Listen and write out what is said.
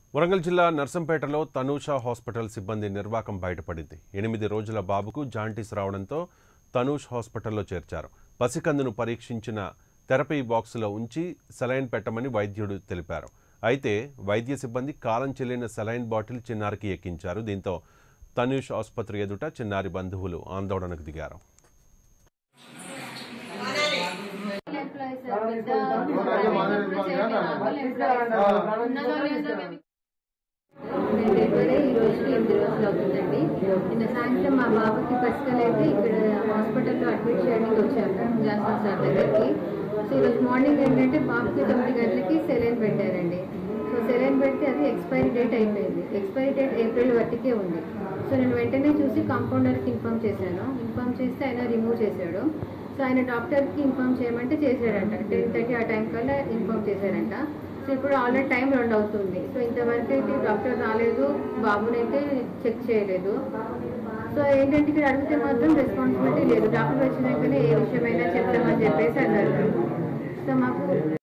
వరంగల్ జిల్లా నర్సంపేటలో తనూష హాస్పిటల్ సిబ్బంది నిర్వాకం బయటపడింది ఎనిమిది రోజుల బాబుకు జాంటీస్ రావడంతో తనూష్ హాస్పిటల్లో చేర్చారు పసికందును పరీక్షించిన థెరపీ బాక్సులో ఉంచి సెలైన్ పెట్టమని వైద్యుడు తెలిపారు అయితే వైద్య సిబ్బంది కాలం చెల్లిన సెలైన్ బాటిల్ చిన్నారికి ఎక్కించారు దీంతో తనూష్ ఆసుపత్రి ఎదుట చిన్నారి బంధువులు ఆందోళనకు దిగారు ఎంప్లాయీస్ సార్ పెద్ద ఉన్నదో లేదో మేము నేను డెలివరీ ఈ రోజుకి ఎనిమిది రోజులు అవుతుందండి నిన్న సాయంత్రం మా బాబుకి పసికలు అయితే ఇక్కడ హాస్పిటల్లో అడ్మిట్ చేయడానికి వచ్చాము జాన్సన్ సార్ దగ్గరికి సో ఈరోజు మార్నింగ్ ఏంటంటే బాబుకి తొమ్మిది గంటలకి సెలైన్ పెట్టారండి సో సెలైన్ పెడితే అది ఎక్స్పైరీ డేట్ అయిపోయింది ఎక్స్పైరీ డేట్ ఏప్రిల్ వరకే ఉంది సో నేను వెంటనే చూసి కాంపౌండర్కి ఇన్ఫామ్ చేశాను ఇన్ఫామ్ చేస్తే ఆయన రిమూవ్ చేశాడు సో ఆయన డాక్టర్కి ఇన్ఫామ్ చేయమంటే చేశాడంట టెన్ థర్టీ ఆ టైం కల్లా ఇన్ఫామ్ చేశారంట సో ఇప్పుడు ఆల్రెడీ టైం రెండు అవుతుంది సో ఇంతవరకు అయితే డాక్టర్ రాలేదు బాబునైతే చెక్ చేయలేదు సో ఏంటంటే ఇక్కడ అడిగితే మాత్రం రెస్పాన్సిబిలిటీ లేదు డాక్టర్ వచ్చినాకనే ఏ విషయమైనా చెప్తామని చెప్పేసి అన్నారు సో మాకు